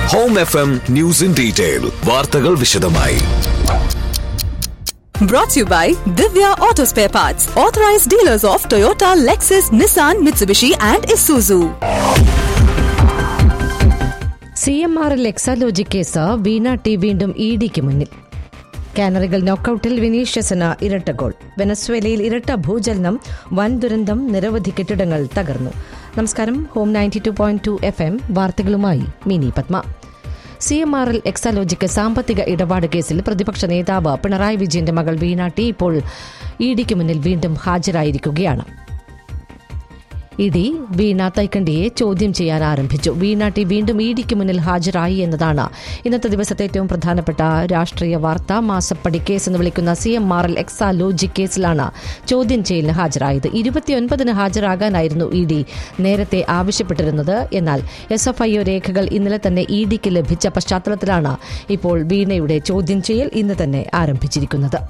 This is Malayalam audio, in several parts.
Home F M news in detail വാർത്തകൾ വിശദമായി Brought to you by Divya Auto Spare Parts, authorized dealers of Toyota, Lexus, Nissan, Mitsubishi, and Isuzu. C M ആറിൽ എക്സാലോജി കേസ് വീണ ടി വീണ്ടും ഇ ഡിക്ക് മുന്നിൽ കാനറികൾ നോക്കൌട്ടിൽ വിനീഷ്യസിന് ഇരട്ട ഗോൾ വെനസ്വേലയിൽ ഇരട്ട ഭൂചലനം വൻ ദുരന്തം നിരവധി കെട്ടിടങ്ങൾ തകർന്നു നമസ്കാരം home ninety two point two F M വാർത്തകളുമായി മിനി പത്മ സി എം ആറിൽ എക്സാലോജിക്ക് സാമ്പത്തിക ഇടപാട് കേസിൽ പ്രതിപക്ഷ നേതാവ് പിണറായി വിജയന്റെ മകൾ വീണ ടി ഇപ്പോൾ ഇ ഡിക്ക് മുന്നിൽ വീണ്ടും ഹാജരായിരിക്കുകയാണ് ഇ ഡി വീണ തൈക്കണ്ടിയെ ചോദ്യം ചെയ്യാൻ ആരംഭിച്ചു വീണ ടി വീണ്ടും ഇ ഡിക്ക് മുന്നിൽ ഹാജരായി എന്നതാണ് ഇന്നത്തെ ദിവസത്തെ ഏറ്റവും പ്രധാനപ്പെട്ട രാഷ്ട്രീയ വാർത്ത മാസപ്പടി കേസ് എന്ന് വിളിക്കുന്ന C M R L Exalogic കേസിലാണ് ചോദ്യം ചെയ്യലിന് ഹാജരായത് ഇരുപത്തിയൊൻപതിന് ഹാജരാകാനായിരുന്നു ഇ ഡി നേരത്തെ ആവശ്യപ്പെട്ടിരുന്നത് എന്നാൽ എസ് എഫ് ഐ ഒ രേഖകൾ ഇന്നലെ തന്നെ ഇ ഡിക്ക് ലഭിച്ച പശ്ചാത്തലത്തിലാണ് ഇപ്പോൾ വീണയുടെ ചോദ്യം ചെയ്യൽ ഇന്ന് തന്നെ ആരംഭിച്ചിരിക്കുന്നത്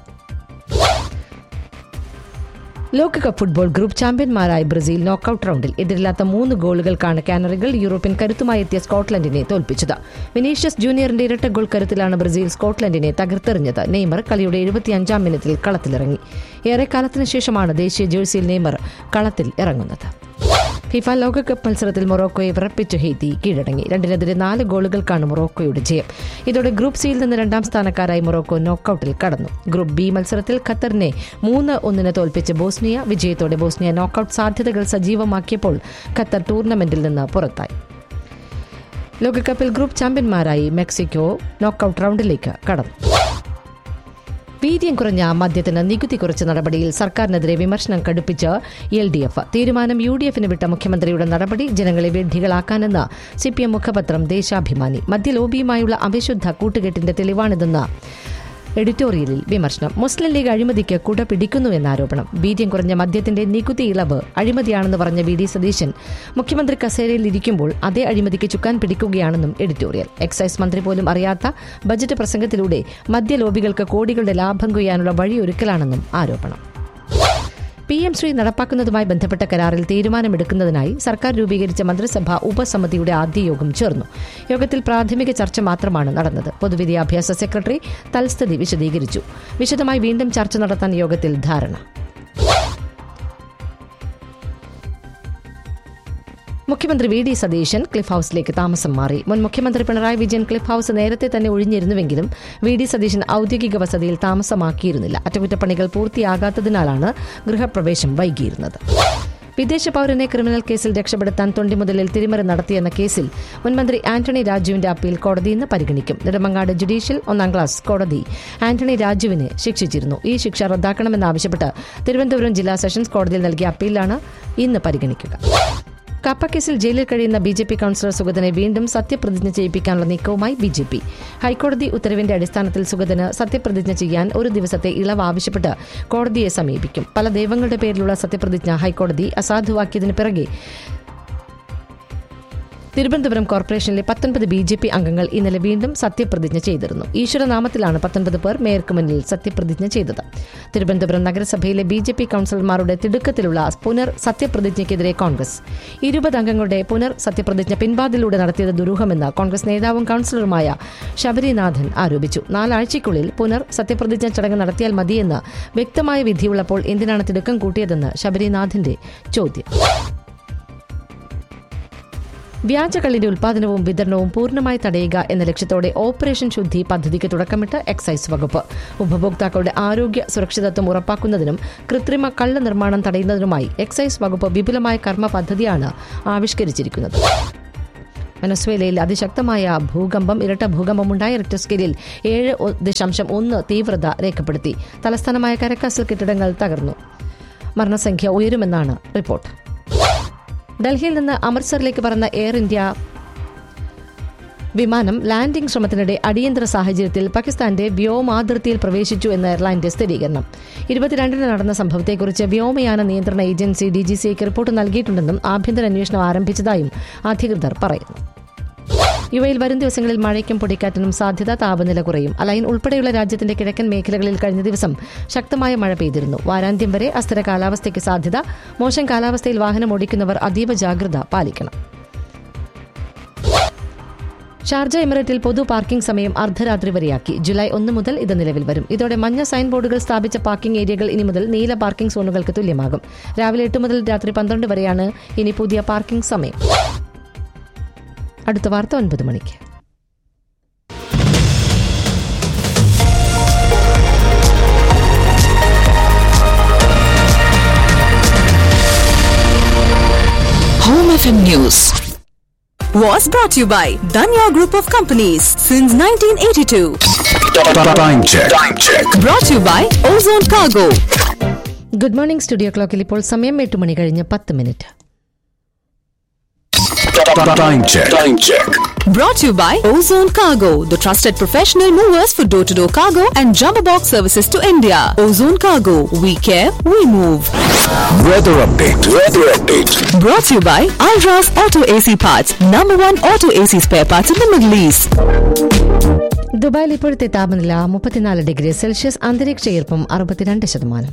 ലോകകപ്പ് ഫുട്ബോൾ ഗ്രൂപ്പ് ചാമ്പ്യന്മാരായ ബ്രസീൽ നോക്കൌട്ട് റൗണ്ടിൽ എതിരില്ലാത്ത മൂന്ന് ഗോളുകൾക്കാണ് കാനറികൾ യൂറോപ്യൻ കരുത്തുമായി എത്തിയ സ്കോട്ട്ലൻഡിനെ തോൽപ്പിച്ചത് വിനീഷ്യസ് ജൂനിയറിന്റെ ഇരട്ട ഗോൾ കരുത്തിലാണ് ബ്രസീൽ സ്കോട്ട്ലൻഡിനെ തകർത്തെറിഞ്ഞത് നെയ്മർ കളിയുടെ എഴുപത്തിയഞ്ചാം മിനിറ്റിൽ കളത്തിലിറങ്ങി ഏറെക്കാലത്തിന് ശേഷമാണ് ദേശീയ ജേഴ്സിയിൽ നെയ്മർ കളത്തിൽ ഇറങ്ങുന്നത് ഫിഫ ലോകകപ്പ് മത്സരത്തിൽ മൊറോക്കോയെ വിറപ്പിച്ചു ഹെയ്ത്തി കീഴടങ്ങി രണ്ടിനെതിരെ നാല് ഗോളുകൾക്കാണ് മൊറോക്കോയുടെ ജയം ഇതോടെ ഗ്രൂപ്പ് സിയിൽ നിന്ന് രണ്ടാം സ്ഥാനക്കാരായി മൊറോക്കോ നോക്കൌട്ടിൽ കടന്നു ഗ്രൂപ്പ് ബി മത്സരത്തിൽ ഖത്തറിനെ മൂന്ന് ഒന്നിന് തോൽപ്പിച്ച് ബോസ്നിയ വിജയത്തോടെ ബോസ്നിയ നോക്കൌട്ട് സാധ്യതകൾ സജീവമാക്കിയപ്പോൾ ഖത്തർ ടൂർണമെന്റിൽ നിന്ന് പുറത്തായി ലോകകപ്പിൽ ഗ്രൂപ്പ് ചാമ്പ്യന്മാരായി മെക്സിക്കോ നോക്കൌട്ട് റൗണ്ടിലേക്ക് കടന്നു വീര്യം കുറഞ്ഞ മദ്യത്തിന് നികുതി കുറച്ച നടപടിയിൽ സർക്കാരിനെതിരെ വിമർശനം കടുപ്പിച്ച് എൽ ഡി എഫ് തീരുമാനം യു ഡി എഫിന് വിട്ട മുഖ്യമന്ത്രിയുടെ നടപടി ജനങ്ങളെ വിഡ്ഢികളാക്കാനെന്ന് സി പി എം മുഖപത്രം ദേശാഭിമാനി മദ്യലോബിയുമായുള്ള അവിശുദ്ധ കൂട്ടുകെട്ടിന്റെ തെളിവാണിതെന്ന് എഡിറ്റോറിയലിൽ വിമർശനം മുസ്ലിം ലീഗ് അഴിമതിക്ക് കുട പിടിക്കുന്നു എന്ന ആരോപണം വീര്യം കുറഞ്ഞ മദ്യത്തിന്റെ നികുതി ഇളവ് അഴിമതിയാണെന്ന് പറഞ്ഞ വി ഡി സതീശൻ മുഖ്യമന്ത്രി കസേരയിൽ ഇരിക്കുമ്പോൾ അതേ അഴിമതിക്ക് ചുക്കാൻ പിടിക്കുകയാണെന്നും എഡിറ്റോറിയൽ എക്സൈസ് മന്ത്രി പോലും അറിയാത്ത ബജറ്റ് പ്രസംഗത്തിലൂടെ മദ്യലോബികൾക്ക് കോടികളുടെ ലാഭം കൊയ്യാനുള്ള വഴിയൊരുക്കലാണെന്നും ആരോപണം പി എം ശ്രീ നടപ്പാക്കുന്നതുമായി ബന്ധപ്പെട്ട കരാറിൽ തീരുമാനമെടുക്കുന്നതിനായി സർക്കാർ രൂപീകരിച്ച മന്ത്രിസഭാ ഉപസമിതിയുടെ ആദ്യ യോഗം ചേർന്നു യോഗത്തിൽ പ്രാഥമിക ചർച്ച മാത്രമാണ് നടന്നത് പൊതുവിദ്യാഭ്യാസ സെക്രട്ടറി തൽസ്ഥിതി വിശദീകരിച്ചു വിശദമായി വീണ്ടും ചർച്ച നടത്താൻ യോഗത്തിൽ ധാരണ മുഖ്യമന്ത്രി വി ഡി സതീശൻ ക്ലിഫ് ഹൌസിലേക്ക് താമസം മാറി മുൻ മുഖ്യമന്ത്രി പിണറായി വിജയൻ ക്ലിഫ് ഹൌസ് നേരത്തെ തന്നെ ഒഴിഞ്ഞിരുന്നുവെങ്കിലും വി ഡി സതീശൻ ഔദ്യോഗിക വസതിയിൽ താമസമാക്കിയിരുന്നില്ല അറ്റകുറ്റപ്പണികൾ പൂർത്തിയാകാത്തതിനാലാണ് ഗൃഹപ്രവേശം വൈകിയിരുന്നത് വിദേശ പൌരനെ ക്രിമിനൽ കേസിൽ രക്ഷപ്പെടുത്താൻ തൊണ്ടിമുതലിൽ തിരിമറി നടത്തിയെന്ന കേസിൽ മുൻമന്ത്രി ആന്റണി രാജുവിന്റെ അപ്പീൽ കോടതി ഇന്ന് പരിഗണിക്കും നെടുമങ്ങാട് ജുഡീഷ്യൽ ഒന്നാം ക്ലാസ് കോടതി ആന്റണി രാജുവിനെ ശിക്ഷിച്ചിരുന്നു ഈ ശിക്ഷ റദ്ദാക്കണമെന്നാവശ്യപ്പെട്ട് തിരുവനന്തപുരം ജില്ലാ സെഷൻസ് കോടതിയിൽ നൽകിയ അപ്പീലാണ് ഇന്ന് പരിഗണിക്കുക കപ്പക്കേസിൽ ജയിലിൽ കഴിയുന്ന ബി ജെ പി കൌൺസിലർ സുഗതനെ വീണ്ടും സത്യപ്രതിജ്ഞ ചെയ്യിപ്പിക്കാനുള്ള നീക്കവുമായി ബി ജെ പി ഹൈക്കോടതി ഉത്തരവിന്റെ അടിസ്ഥാനത്തിൽ സുഗതന് സത്യപ്രതിജ്ഞ ചെയ്യാൻ ഒരു ദിവസത്തെ ഇളവ് ആവശ്യപ്പെട്ട് കോടതിയെ സമീപിക്കും പല ദൈവങ്ങളുടെ പേരിലുള്ള സത്യപ്രതിജ്ഞ ഹൈക്കോടതി അസാധുവാക്കിയതിനു പിറകെ തിരുവനന്തപുരം കോർപ്പറേഷനിലെ പത്തൊൻപത് ബി ജെ പി അംഗങ്ങൾ ഇന്നലെ വീണ്ടും സത്യപ്രതിജ്ഞ ചെയ്തിരുന്നു ഈശ്വരനാമത്തിലാണ് പത്തൊൻപത് പേർ മേയർക്ക് മുന്നിൽ സത്യപ്രതിജ്ഞ ചെയ്തത് തിരുവനന്തപുരം നഗരസഭയിലെ ബി ജെ പി കൌൺസിലർമാരുടെ തിടുക്കത്തിലുള്ള പുനർ സത്യപ്രതിജ്ഞയ്ക്കെതിരെ കോൺഗ്രസ് ഇരുപത് അംഗങ്ങളുടെ പുനർ സത്യപ്രതിജ്ഞ പിൻവാതിലൂടെ നടത്തിയത് ദുരൂഹമെന്ന് കോൺഗ്രസ് നേതാവും കൌൺസിലറുമായ ശബരിനാഥൻ ആരോപിച്ചു നാലാഴ്ചയ്ക്കുള്ളിൽ പുനർ സത്യപ്രതിജ്ഞ ചടങ്ങ് നടത്തിയാൽ മതിയെന്ന് വ്യക്തമായ വിധിയുള്ളപ്പോൾ എന്തിനാണ് തിടുക്കം കൂട്ടിയതെന്ന് ശബരിനാഥിന്റെ ചോദ്യം വ്യാജക്കള്ളിന്റെ ഉൽപാദനവും വിതരണവും പൂർണ്ണമായി തടയുക എന്ന ലക്ഷ്യത്തോടെ ഓപ്പറേഷൻ ശുദ്ധി പദ്ധതിക്ക് തുടക്കമിട്ട് എക്സൈസ് വകുപ്പ് ഉപഭോക്താക്കളുടെ ആരോഗ്യ സുരക്ഷിതത്വം ഉറപ്പാക്കുന്നതിനും കൃത്രിമ കള്ള നിർമ്മാണം തടയുന്നതിനുമായി എക്സൈസ് വകുപ്പ് വിപുലമായ കർമ്മ പദ്ധതിയാണ് ആവിഷ്കരിച്ചിരിക്കുന്നത് വെനസ്വേലയിൽ അതിശക്തമായ ഭൂകമ്പം ഇരട്ട ഭൂകമ്പമുണ്ടായ റിക്ടർ സ്കെയിലിൽ ഏഴ് ഒ- ദശാംശം ഒന്ന് തീവ്രത രേഖപ്പെടുത്തി തലസ്ഥാനമായ കരക്കാസൽ കെട്ടിടങ്ങൾ തകർന്നു മരണസംഖ്യ ഉയരുമെന്നാണ് റിപ്പോർട്ട് ഡൽഹിയിൽ നിന്ന് അമൃത്സറിലേക്ക് പറന്ന എയർ ഇന്ത്യ വിമാനം ലാൻഡിംഗ് ശ്രമത്തിനിടെ അടിയന്തര സാഹചര്യത്തിൽ പാകിസ്ഥാന്റെ വ്യോമാതിർത്തിയിൽ പ്രവേശിച്ചു എന്ന എയർലൈന്റെ സ്ഥിരീകരണം ഇരുപത്തിരണ്ടിന് നടന്ന സംഭവത്തെക്കുറിച്ച് വ്യോമയാന നിയന്ത്രണ ഏജൻസി ഡി ജി സിക്ക് റിപ്പോർട്ട് നൽകിയിട്ടുണ്ടെന്നും ആഭ്യന്തര അന്വേഷണം ആരംഭിച്ചതായും അധികൃതർ പറയുന്നു യു എയിൽ വരും ദിവസങ്ങളിൽ മഴയ്ക്കും പൊടിക്കാറ്റിനും സാധ്യത താപനില കുറയും അലൈൻ ഉൾപ്പെടെയുള്ള രാജ്യത്തിന്റെ കിഴക്കൻ മേഖലകളിൽ കഴിഞ്ഞ ദിവസം ശക്തമായ മഴ പെയ്തിരുന്നു വാരാന്ത്യം വരെ അസ്ഥിര കാലാവസ്ഥയ്ക്ക് സാധ്യത മോശം കാലാവസ്ഥയിൽ വാഹനം ഓടിക്കുന്നവർ അതീവ ജാഗ്രത പാലിക്കണം ഷാർജ എമിറേറ്റിൽ പൊതു പാർക്കിംഗ് സമയം അർദ്ധരാത്രി വരെയാക്കി ജൂലൈ ഒന്ന് മുതൽ ഇത് നിലവിൽ വരും ഇതോടെ മഞ്ഞ സൈൻ ബോർഡുകൾ സ്ഥാപിച്ച പാർക്കിംഗ് ഏരിയകൾ ഇനി മുതൽ നീല പാർക്കിംഗ് സോണുകൾക്ക് തുല്യമാകും രാവിലെ എട്ട് മുതൽ രാത്രി പന്ത്രണ്ട് വരെയാണ് ഇനി പുതിയ പാർക്കിംഗ് സമയം അടുത്ത വാർത്ത ഒൻപത് മണിക്ക് Home FM News was brought to you by Danya Group of Companies since 1982. Time check. Time check. Brought to you by Ozone Cargo. Good morning studio ക്ലോക്കിൽ ഇപ്പോൾ സമയം എട്ട് മണി കഴിഞ്ഞ് പത്ത് minute Time check. Time check. Brought to you by Ozone Cargo, the trusted professional movers for door to door cargo and jumbo box services to India. Ozone Cargo, we care, we move. Weather update. Weather update. Brought to you by Alras Auto AC Parts, number one auto AC spare parts in the Middle East. ദുബായിൽ ഇപ്പോഴത്തെ താപനില മുപ്പത്തിനാല് ഡിഗ്രി സെൽഷ്യസ് അന്തരീക്ഷ ഈർപ്പം അറുപത്തിരണ്ട് ശതമാനം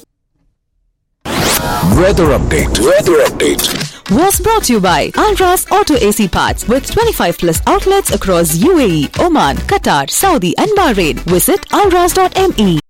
Weather update. Weather update. Was brought to you by Alras Auto AC Parts with 25 plus outlets across UAE, Oman, Qatar, Saudi, and Bahrain. Visit alras.me.